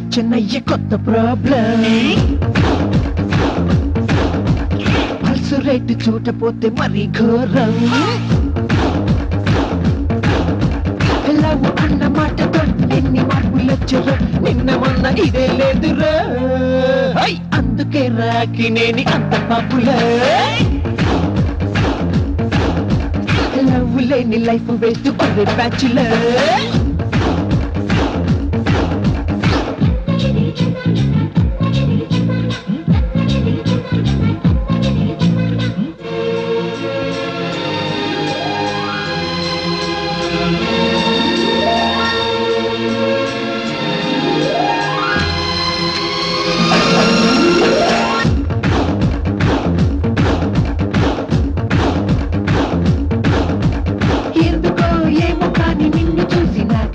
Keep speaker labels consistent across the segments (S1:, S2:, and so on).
S1: బీటుకొచ్చినయ్య కొత్త problem pulse rate చూడపోతే మరి ఘోరం లవ్ అన్న మాటతో ఎన్ని మార్పులు వచ్చారో నిన్న మొన్న ఇదే లేదురా హై! అందుకే రాకి నేని అంత పాపులర్ లవ్ లేని లైఫ్ వేస్ట్ కొద్ది బ్యాచులర్ ఎందుకో ఏమో కానీ నిన్ను చూసినాక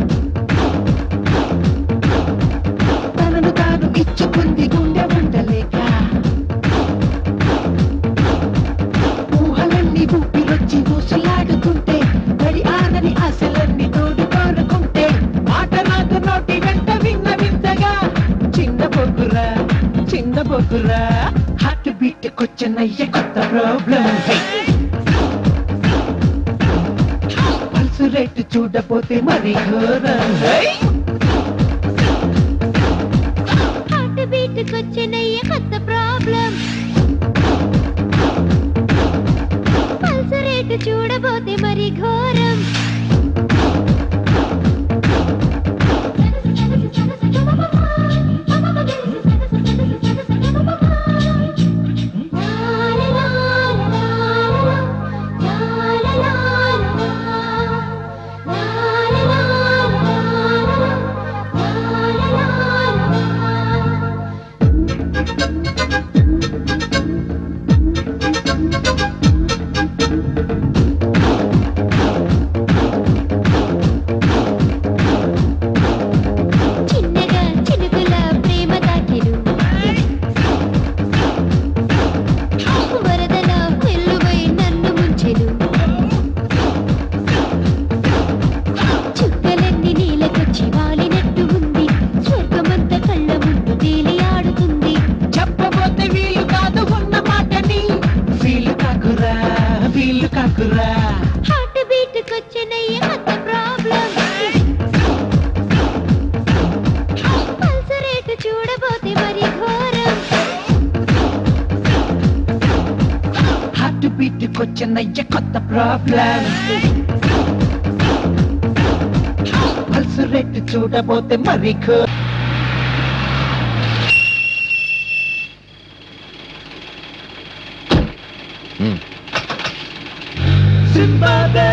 S1: తనను తాను ఇచ్చుకుంది గుండె ఉండలేక ఊహలన్నీ ఊపిరొచ్చి ఊసులాడుతుంటే గడి ఆనని ఆశలన్నీ తోడు కోరుకుంటే మాట నాకు నోటి వెంట విన్న వింతగా చిన్న బొగ్గురా చిన్న బొగ్గురా హార్ట్ బీట్ కొచ్చనయ్య కొత్త ప్రాబ్లం పల్సు రేటు చూడపోతే మరి ఘోరం హై!
S2: హార్ట్ బీట్ కొచ్చినయ్య కొత్త ప్రాబ్లం పల్స్ రేటు చూడబోతే మరి ఘోరం చిన్నగా చినుకుల ప్రేమ తాకిరు వరదల వెల్లువై నన్ను ముంచెను చుక్కలన్నీ నీలకొచ్చి వాలినట్టు ఉంది స్వర్గమంత కళ్ళ ముందు తేలి ఆడుతుంది
S1: చెప్పబోతే వీలు కాదు ఉన్న మాటని వీలు కాకురా వీలు కాకురా
S2: హార్ట్ బీట్ కొచ్చినయ్య కొత్త ప్రాబ్లం పల్స్ రేటు చూడబోతే మరి ఘోరం
S1: హార్ట్ బీట్ కొచ్చనయ్య కొత్త ప్రాబ్లం పల్సు రేటు చూడబోతే మరి ఘోరం సింబాబే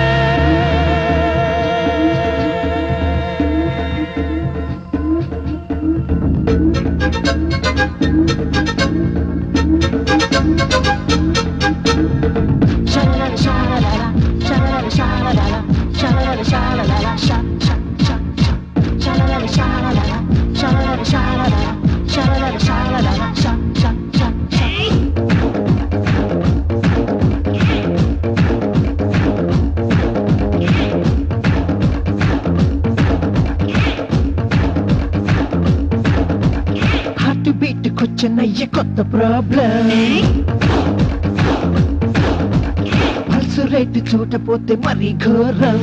S1: హార్ట్ బీట్ కొచ్చనయ్య కొత్త ప్రాబ్లం పల్సు రేటు చూడపోతే మరి ఘోరం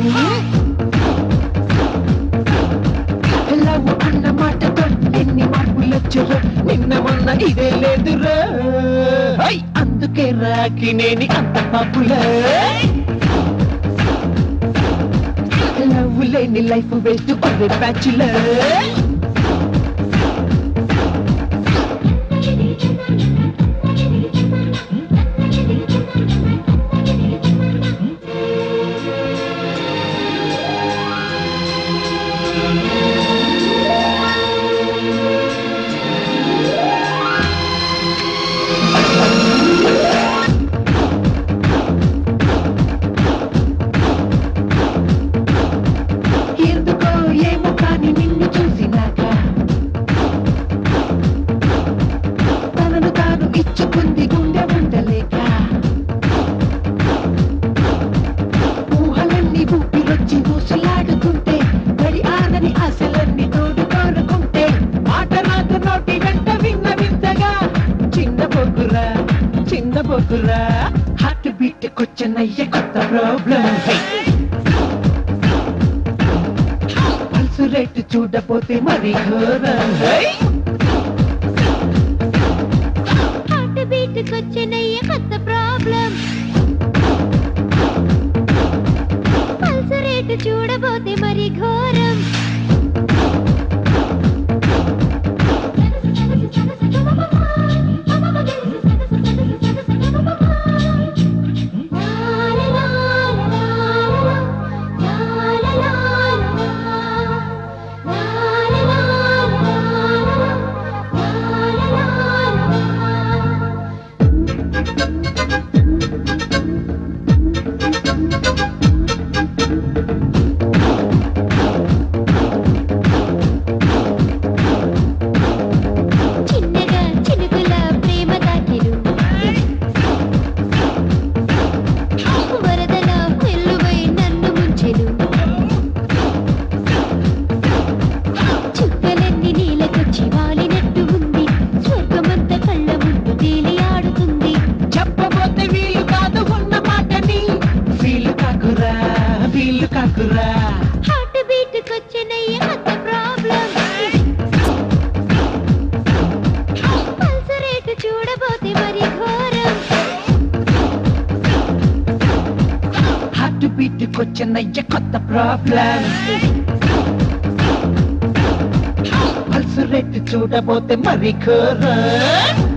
S1: లవ్ అన్న మాటతో ఎన్ని మార్పులు వచ్చారో నిన్న మొన్న ఇదే లేదురా హై! అందుకే రాకి నేని అంత పాపులర్ లవ్ లేని లైఫ్ వేస్ట్ కొద్ది బ్యాచులర్ ఎందుకో ఏమో కానీ నిన్ను చూసినాక కాకురా హార్ట్ బీట్ కొచ్చనయ్య కొత్త ప్రాబ్లం పల్సు రేటు చూడపోతే మరి ఘోరం హై!
S2: హార్ట్ బీట్ కొచ్చినయ్య కొత్త ప్రాబ్లం పల్స్ రేటు చూడబోతే మరి ఘోరం చిన్నగా చినుకుల ప్రేమ తాకిలు వరదల వెల్లువై నన్ను ముంచెను చుక్కలన్నీ నీలకొచ్చి వాలినట్టు ఉంది స్వర్గమంత కళ్ళ ముందు తేలి ఆడుతుంది
S1: చెప్పబోతే వీలు కాదు ఉన్న మాటని వీలు కాకురా వీలు కాకురా
S2: హార్ట్ బీట్ కొచ్చినయ్య కొత్త ప్రాబ్లం పల్స్ రేటు చూడబోతే మరి ఘోరం
S1: హార్ట్ బీట్ కొచ్చనయ్య కొత్త ప్రాబ్లం పల్సు రేటు చూడబోతే మరి ఘోరం